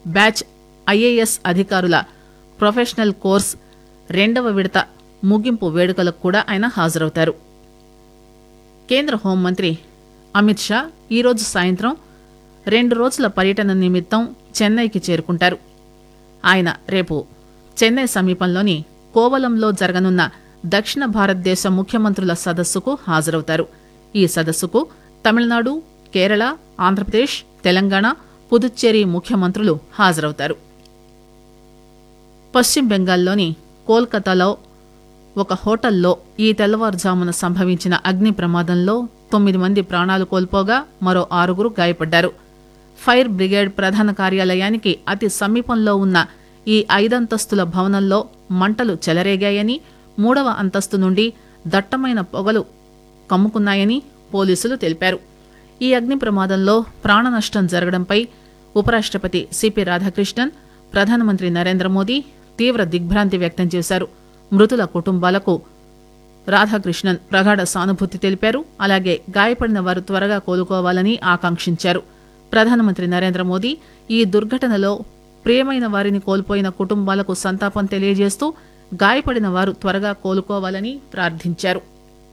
batch IAS అధికారుల professional course రెండవ విడత ముగింపు వేడుకలకు కూడా ఆయన హాజరవుతారు కేంద్ర హోంమంత్రి అమిత్ షా ఈరోజు సాయంత్రం రెండు రోజుల పర్యటన నిమిత్తం చెన్నైకి చేరుకుంటారు ఆయన రేపు చెన్నై సమీపంలోని కోవలంలో జరగనున్న దక్షిణ భారతదేశ ముఖ్యమంత్రుల సదస్సుకు హాజరవుతారు ఈ సదస్సుకు తమిళనాడు కేరళ ఆంధ్రప్రదేశ్ తెలంగాణ పుదుచ్చేరి ముఖ్యమంత్రులు హాజరవుతారు పశ్చిమ బెంగాల్లోని కోల్కతాలో ఒక హోటల్లో ఈ తెల్లవారుజామున సంభవించిన అగ్ని ప్రమాదంలో తొమ్మిది మంది ప్రాణాలు కోల్పోగా మరో ఆరుగురు గాయపడ్డారు ఫైర్ బ్రిగేడ్ ప్రధాన కార్యాలయానికి అతి సమీపంలో ఉన్న ఈ ఐదంతస్తుల భవనంలో మంటలు చెలరేగాయని మూడవ అంతస్తు నుండి దట్టమైన పొగలు కమ్ముకున్నాయని పోలీసులు తెలిపారు ఈ అగ్ని ప్రమాదంలో ప్రాణ నష్టం జరగడంపై ఉపరాష్టపతి సిపి రాధాకృష్ణన్ ప్రధానమంత్రి నరేంద్ర మోదీ తీవ్ర దిగ్భ్రాంతి వ్యక్తం చేశారు మృతుల కుటుంబాలకు రాధాకృష్ణన్ ప్రగాఢ సానుభూతి తెలిపారు అలాగే గాయపడిన వారు త్వరగా కోలుకోవాలని ఆకాంక్షించారు ప్రధానమంత్రి నరేంద్ర మోదీ ఈ దుర్ఘటనలో ప్రియమైన వారిని కోల్పోయిన కుటుంబాలకు సంతాపం తెలియజేస్తూ గాయపడిన వారు త్వరగా కోలుకోవాలని ప్రార్థించారు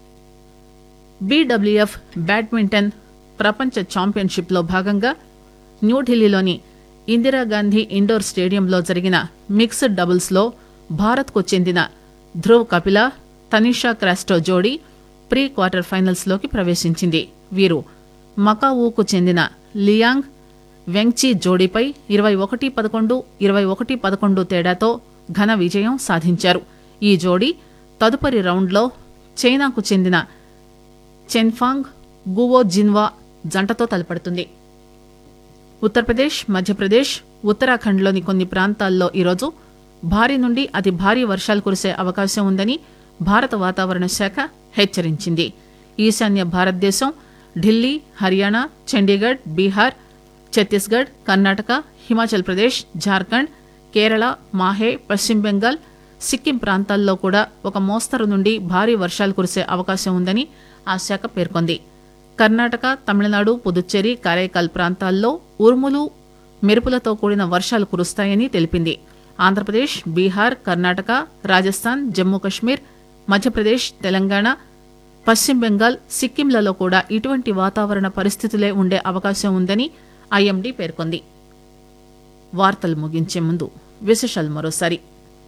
బీడబ్ల్యూఎఫ్ బ్యాడ్మింటన్ ప్రపంచ ఛాంపియన్షిప్లో భాగంగా న్యూఢిల్లీలోని ఇందిరాగాంధీ ఇండోర్ స్టేడియంలో జరిగిన మిక్స్డ్ డబుల్స్లో భారత్కు చెందిన ధ్రువ్ కపిల తనిషా క్రాస్టో జోడీ ప్రీ క్వార్టర్ ఫైనల్స్లోకి ప్రవేశించింది వీరు మకావూకు చెందిన లియాంగ్ వెంగ్చీ జోడీపై ఇరవై ఒకటి పదకొండు ఇరవై ఒకటి పదకొండు తేడాతో ఘన విజయం సాధించారు ఈ జోడీ తదుపరి రౌండ్లో చైనాకు చెందిన చెన్ఫాంగ్ గువో జిన్వా జంటతో తలపడుతుంది ఉత్తరప్రదేశ్ మధ్యప్రదేశ్ ఉత్తరాఖండ్లోని కొన్ని ప్రాంతాల్లో ఈరోజు భారీ నుండి అతి భారీ వర్షాలు కురిసే అవకాశం ఉందని భారత వాతావరణ శాఖ హెచ్చరించింది ఈశాన్య భారతదేశం ఢిల్లీ హర్యానా చండీగఢ్ బీహార్ ఛత్తీస్గఢ్ కర్ణాటక హిమాచల్ ప్రదేశ్ జార్ఖండ్ కేరళ మాహే పశ్చిమ బెంగాల్ సిక్కిం ప్రాంతాల్లో కూడా ఒక మోస్తరు నుండి భారీ వర్షాలు కురిసే అవకాశం ఉందని ఆ శాఖ పేర్కొంది కర్ణాటక తమిళనాడు పుదుచ్చేరి కారైకాల్ ప్రాంతాల్లో ఉరుములు మెరుపులతో కూడిన వర్షాలు కురుస్తాయని తెలిపింది ఆంధ్రప్రదేశ్ బీహార్ కర్ణాటక రాజస్థాన్ జమ్మూ కశ్మీర్ మధ్యప్రదేశ్ తెలంగాణ పశ్చిమ బెంగాల్ సిక్కింలలో కూడా ఇటువంటి వాతావరణ పరిస్థితులే ఉండే అవకాశం ఉందని ఐఎండీ పేర్కొంది వార్తలు ముగించే ముందు విశేషాలు మరోసారి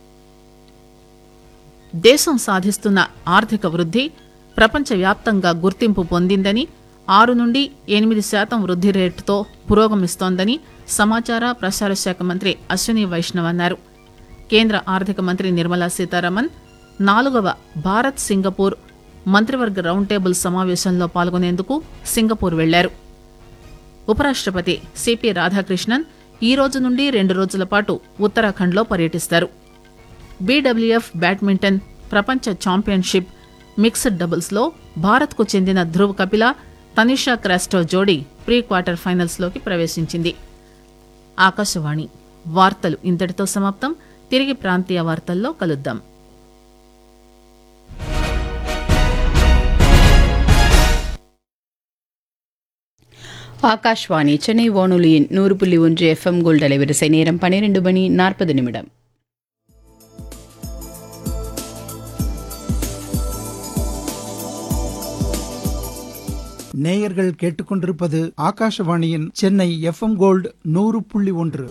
దేశం సాధిస్తున్న ఆర్థిక వృద్ధి ప్రపంచవ్యాప్తంగా గుర్తింపు పొందిందని ఆరు నుండి ఎనిమిది శాతం వృద్ధి రేటుతో పురోగమిస్తోందని సమాచార ప్రసార శాఖ మంత్రి అశ్విని వైష్ణవ్ అన్నారు కేంద్ర ఆర్థిక మంత్రి నిర్మలా సీతారామన్ నాలుగవ భారత్ సింగపూర్ మంత్రివర్గ రౌండ్ టేబుల్ సమావేశంలో పాల్గొనేందుకు సింగపూర్ వెళ్లారు ఉపరాష్టపతి సిపి రాధాకృష్ణన్ ఈ రోజు నుండి రెండు రోజుల పాటు ఉత్తరాఖండ్లో పర్యటిస్తారు బీడబ్ల్యూఎఫ్ బ్యాడ్మింటన్ ప్రపంచ ఛాంపియన్షిప్ మిక్స్డ్ డబుల్స్లో భారత్కు చెందిన ధ్రువ్ కపిల తనిషా క్రాస్టో జోడీ ప్రీ క్వార్టర్ ఫైనల్స్లోకి ప్రవేశించింది ఆకాశవాణి వార్తలు ఇంతటితో సమాప్తం తిరిగి ప్రాంతీయ వార్తల్లో కలుద్దాం ஆகாஷ்வாணி சென்னை வானொலியின் நூறு புள்ளி ஒன்று எஃப்எம் கோல்ட் அலைவரிசை நேரம் பன்னிரண்டு மணி நாற்பது நிமிடம் நேயர்கள் கேட்டுக்கொண்டிருப்பது ஆகாஷவாணியின் சென்னை எஃப்எம் கோல்டு நூறு புள்ளி ஒன்று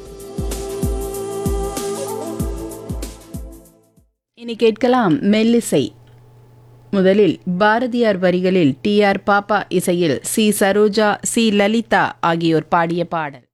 இனி கேட்கலாம் மெல்லிசை முதலில் பாரதியார் வரிகளில் டி ஆர் பாப்பா இசையில் சி சரோஜா சி லலிதா ஆகியோர் பாடிய பாடல்